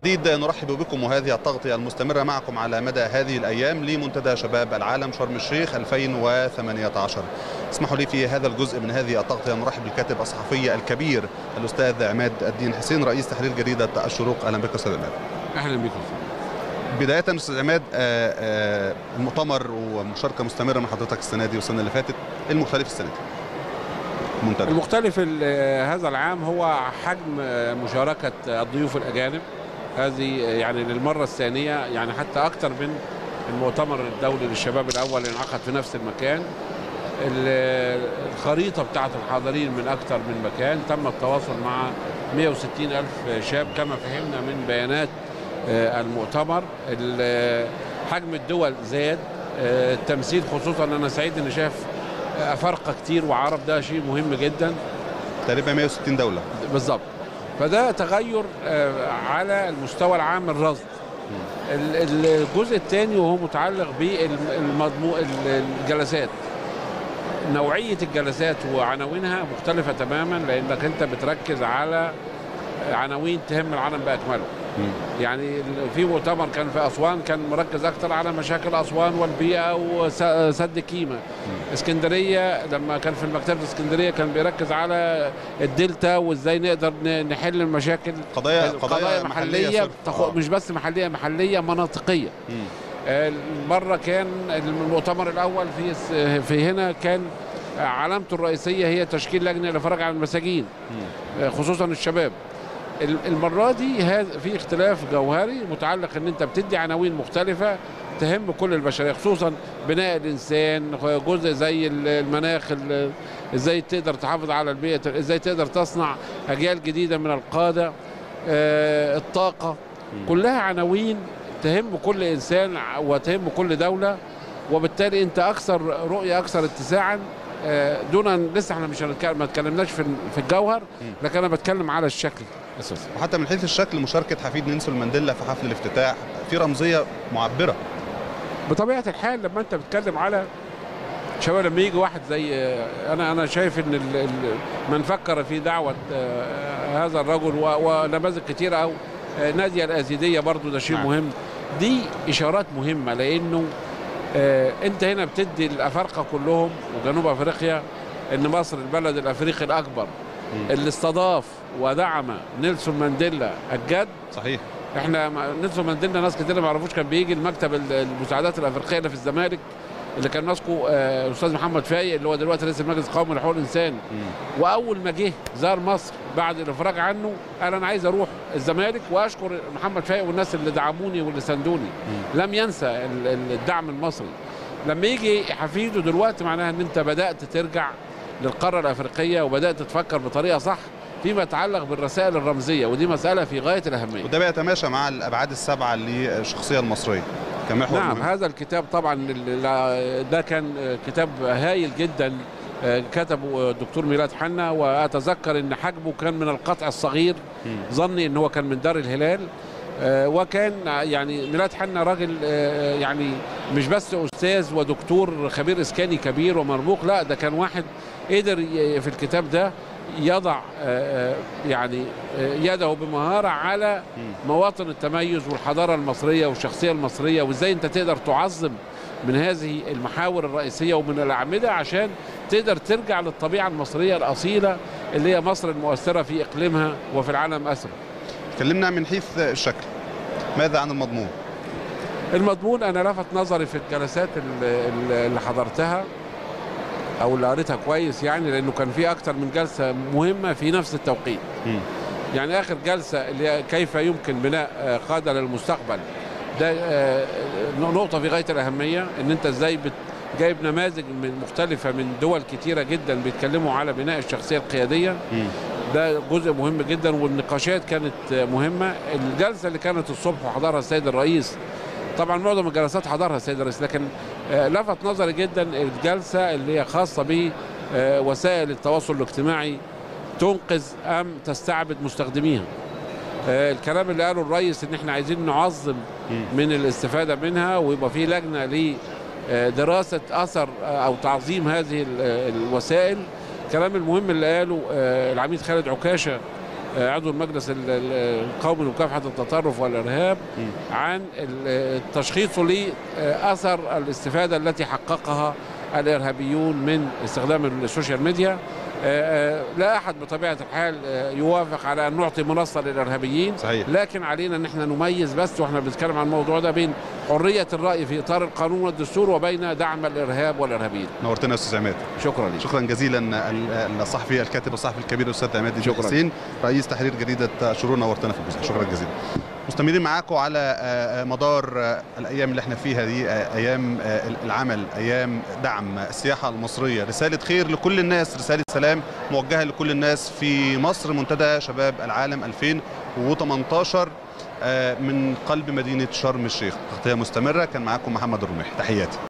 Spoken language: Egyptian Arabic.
جديد نرحب بكم وهذه التغطية المستمرة معكم على مدى هذه الأيام لمنتدى شباب العالم شرم الشيخ 2018 اسمحوا لي في هذا الجزء من هذه التغطية نرحب بالكاتب الصحفي الكبير الأستاذ عماد الدين حسين رئيس تحرير جريدة الشروق أهلا بك أستاذ عماد اهلا بكم بداية أستاذ عماد آه، آه، المؤتمر ومشاركة مستمرة مع حضرتك السنة دي والسنة اللي فاتت إيه المختلف السنة دي؟ منتدى المختلف ال- هذا العام هو حجم مشاركة الضيوف الأجانب هذه يعني للمرة الثانية يعني حتى أكثر من المؤتمر الدولي للشباب الأول اللي انعقد في نفس المكان ال- الخريطة بتاعت الحاضرين من أكثر من مكان تم التواصل مع 160 ألف شاب كما فهمنا من بيانات آه، المؤتمر ال- حجم الدول زاد آه، التمثيل خصوصا أنا سعيد أن شايف أفارقة كتير وعرب ده شيء مهم جدا تقريبا 160 دولة بالظبط فده تغير آه، على المستوى العام الرصد ال- ال- الجزء الثاني وهو متعلق بالجلسات نوعية الجلسات وعناوينها مختلفة تماما لأنك أنت بتركز على عناوين تهم العالم بأكمله يعني ال- في مؤتمر كان في أسوان كان مركز أكثر على مشاكل أسوان والبيئة وسد كيمة اسكندرية لما كان في المكتبة اسكندرية كان بيركز على الدلتا وازاي نقدر ن- نحل المشاكل قضايا قضايا محلية صرف. تخ... آه. مش بس محلية محلية مناطقية مم. آه، مرة كان المؤتمر الأول في الس- في هنا كان علامته الرئيسية هي تشكيل لجنة للفرج عن المساجين آه، خصوصا الشباب ال- المرة دي هذا في اختلاف جوهري متعلق ان انت بتدي عناوين مختلفة تهم كل البشرية خصوصا بناء الانسان جزء زي ال- المناخ ال- ازاي تقدر تحافظ على البيئة ازاي تقدر تصنع اجيال جديدة من القادة آه، الطاقة كلها عناوين تهم كل انسان وتهم كل دولة وبالتالي انت اكثر رؤية اكثر اتساعا آه، دون أن- لسه احنا مش هنتكلم ما اتكلمناش في في الجوهر لكن انا بتكلم على الشكل اساسا وحتى من حيث الشكل مشاركة حفيد نيلسون مانديلا في حفل الافتتاح في رمزية معبرة بطبيعه الحال لما انت بتتكلم على شباب لما يجي واحد زي انا انا شايف ان ال- ال- من فكر في دعوه آه، هذا الرجل و- ونماذج كتيره او آه، ناديه الازيديه برضو ده شيء نعم. مهم دي اشارات مهمه لانه آه، انت هنا بتدي الافارقه كلهم وجنوب افريقيا ان مصر البلد الافريقي الاكبر اللي استضاف ودعم نيلسون مانديلا الجد صحيح احنا مع- نيلسون مانديلا ناس كتير ما يعرفوش كان بيجي المكتب ال- المساعدات الافريقيه اللي في الزمالك اللي كان ماسكه آه، الاستاذ محمد فايق اللي هو دلوقتي رئيس المجلس القومي لحقوق الانسان واول ما جه زار مصر بعد الافراج عنه قال انا عايز اروح الزمالك واشكر محمد فايق والناس اللي دعموني واللي ساندوني لم ينسى ال- ال- الدعم المصري لما يجي حفيده دلوقتي معناها ان انت بدات ترجع للقاره الافريقيه وبدات تفكر بطريقه صح فيما يتعلق بالرسائل الرمزيه ودي مساله في غايه الاهميه وده بيتماشى مع الابعاد السبعه للشخصيه المصريه كمحور نعم مهم. هذا الكتاب طبعا ال- ده كان كتاب هايل جدا كتبه الدكتور ميلاد حنا واتذكر ان حجمه كان من القطع الصغير ظني ان هو كان من دار الهلال آه، وكان يعني ميلاد حنا راجل آه، يعني مش بس استاذ ودكتور خبير اسكاني كبير ومرموق لا ده كان واحد قدر ي- في الكتاب ده يضع آه، آه، يعني آه، يده بمهاره على مواطن التميز والحضاره المصريه والشخصيه المصريه وازاي انت تقدر تعظم من هذه المحاور الرئيسيه ومن الاعمده عشان تقدر ترجع للطبيعه المصريه الاصيله اللي هي مصر المؤثره في اقليمها وفي العالم اسرع. اتكلمنا من حيث الشكل ماذا عن المضمون المضمون انا لفت نظري في الجلسات اللي, اللي حضرتها او اللي قريتها كويس يعني لانه كان في اكتر من جلسه مهمه في نفس التوقيت مم. يعني اخر جلسه اللي هي كيف يمكن بناء آه، قاده للمستقبل ده آه، نقطه في غايه الاهميه ان انت ازاي بت جايب نماذج من مختلفه من دول كتيره جدا بيتكلموا على بناء الشخصيه القياديه مم. ده جزء مهم جدا والنقاشات كانت مهمه الجلسه اللي كانت الصبح وحضرها السيد الرئيس طبعا معظم الجلسات حضرها السيد الرئيس لكن آه، لفت نظري جدا الجلسه اللي هي خاصه بوسائل التواصل الاجتماعي تنقذ ام تستعبد مستخدميها آه، الكلام اللي قاله الرئيس ان احنا عايزين نعظم من الاستفاده منها ويبقى في لجنه لدراسه اثر آه، او تعظيم هذه ال- الوسائل الكلام المهم اللي قاله آه، العميد خالد عكاشه آه، عضو المجلس ال- ال- القومي لمكافحه التطرف والارهاب عن ال- تشخيصه لاثر الاستفاده التي حققها الارهابيون من استخدام السوشيال ميديا آه، آه، لا احد بطبيعه الحال آه، يوافق على ان نعطي منصه للارهابيين صحيح لكن علينا ان احنا نميز بس واحنا بنتكلم عن الموضوع ده بين حريه الراي في اطار القانون والدستور وبين دعم الارهاب والارهابيين نورتنا يا استاذ عماد شكرا لك شكرا جزيلا ال- الصحفي الكاتب الصحفي الكبير الاستاذ عماد الدين شكراً. حسين رئيس تحرير جريده شروق نورتنا في الجزء شكرا جزيلا مستمرين معاكم على آه، آه، مدار آه، الايام اللي احنا فيها دي آه، ايام آه، العمل ايام دعم السياحه المصريه رساله خير لكل الناس رساله سلام موجهه لكل الناس في مصر منتدى شباب العالم 2018 آه، من قلب مدينه شرم الشيخ تغطيه مستمره كان معاكم محمد الرميح تحياتي